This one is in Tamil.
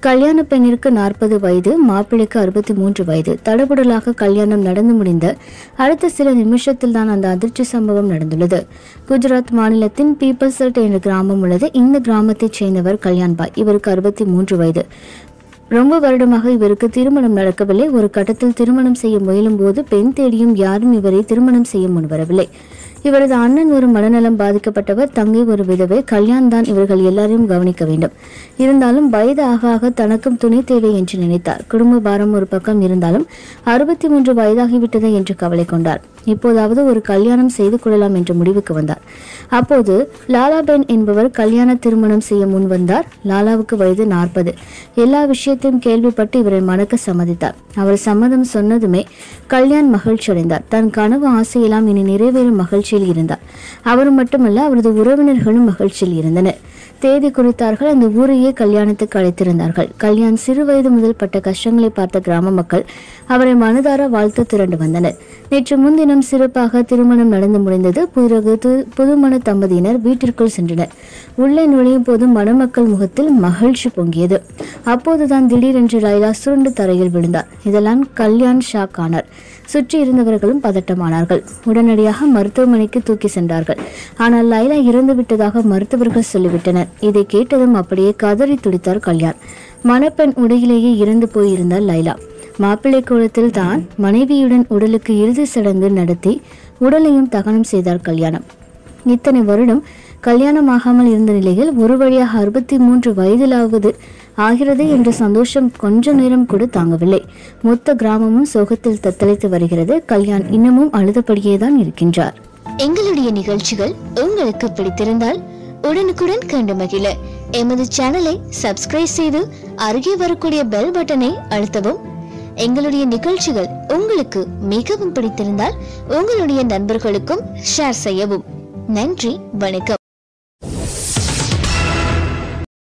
கல்யாண பெண்ணிற்கு நாற்பது வயது மாப்பிள்ளைக்கு அறுபத்தி மூன்று வயது தடபுடலாக கல்யாணம் நடந்து முடிந்த அடுத்த சில நிமிஷத்தில் தான் அந்த அதிர்ச்சி சம்பவம் நடந்துள்ளது குஜராத் மாநிலத்தின் பீப்பல்சட் என்ற கிராமம் உள்ளது இந்த கிராமத்தைச் சேர்ந்தவர் கல்யாண்பாய் இவருக்கு அறுபத்தி மூன்று வயது ரொம்ப வருடமாக இவருக்கு திருமணம் நடக்கவில்லை ஒரு கட்டத்தில் திருமணம் செய்ய முயலும் போது பெண் தேடியும் யாரும் இவரை திருமணம் செய்ய முன்வரவில்லை இவரது அண்ணன் ஒரு மனநலம் பாதிக்கப்பட்டவர் தங்கை ஒரு விதவை கல்யாண் தான் இவர்கள் எல்லாரையும் கவனிக்க வேண்டும் இருந்தாலும் வயது ஆக ஆக தனக்கும் துணை தேவை என்று நினைத்தார் குடும்ப பாரம் ஒரு பக்கம் இருந்தாலும் அறுபத்தி மூன்று வயதாகிவிட்டது என்று கவலை கொண்டார் இப்போதாவது ஒரு கல்யாணம் செய்து கொள்ளலாம் என்ற முடிவுக்கு வந்தார் அப்போது லாலாபென் என்பவர் கல்யாண திருமணம் செய்ய முன் வந்தார் லாலாவுக்கு வயது நாற்பது எல்லா விஷயத்தையும் கேள்விப்பட்டு இவரை மணக்க சம்மதித்தார் அவர் சம்மதம் சொன்னதுமே கல்யாண் மகிழ்ச்சி அடைந்தார் தன் கனவு ஆசையெல்லாம் இனி நிறைவேறும் மகிழ்ச்சியில் இருந்தார் அவர் மட்டுமல்ல அவரது உறவினர்களும் மகிழ்ச்சியில் இருந்தனர் தேதி குறித்தார்கள் அந்த ஊரையே கல்யாணத்துக்கு அழைத்திருந்தார்கள் கல்யாண் சிறு வயது முதல் பட்ட கஷ்டங்களை பார்த்த கிராம மக்கள் அவரை மனதார வாழ்த்து திரண்டு வந்தனர் நேற்று முன்தினம் சிறப்பாக திருமணம் நடந்து முடிந்தது பிறகு து- புதுமண தம்பதியினர் வீட்டிற்குள் சென்றனர் உள்ளே நுழையும் போது மணமக்கள் முகத்தில் மகிழ்ச்சி பொங்கியது அப்போதுதான் திடீரென்று லைலா சுருண்டு தரையில் விழுந்தார் இதெல்லாம் கல்யாண் ஷாக் ஆனார் சுற்றி இருந்தவர்களும் பதட்டமானார்கள் உடனடியாக மருத்துவமனைக்கு தூக்கி சென்றார்கள் ஆனால் லைலா இறந்து விட்டதாக மருத்துவர்கள் சொல்லிவிட்டனர் இதை கேட்டதும் அப்படியே கதறி துடித்தார் கல்யாண் மணப்பெண் உடையிலேயே இறந்து போயிருந்தார் லைலா மாப்பிள்ளை கோலத்தில் தான் மனைவியுடன் உடலுக்கு இறுதி சடங்கு நடத்தி உடலையும் தகனம் செய்தார் கல்யாணம் இத்தனை வருடம் கல்யாணம் ஆகாமல் இருந்த நிலையில் ஒரு வழியாக அறுபத்தி மூன்று வயதிலாவது ஆகிறது என்ற சந்தோஷம் கொஞ்ச நேரம் கூட தாங்கவில்லை மொத்த கிராமமும் சோகத்தில் தத்தளித்து வருகிறது கல்யாண் இன்னமும் அழுதபடியே தான் இருக்கின்றார் எங்களுடைய நிகழ்ச்சிகள் உங்களுக்கு பிடித்திருந்தால் உடனுக்குடன் கண்டு மகிழ எமது சேனலை சப்ஸ்கிரைப் செய்து அருகே வரக்கூடிய பெல் பட்டனை அழுத்தவும் எங்களுடைய நிகழ்ச்சிகள் உங்களுக்கு மிகவும் பிடித்திருந்தால் உங்களுடைய நண்பர்களுக்கும் ஷேர் செய்யவும் நன்றி வணக்கம்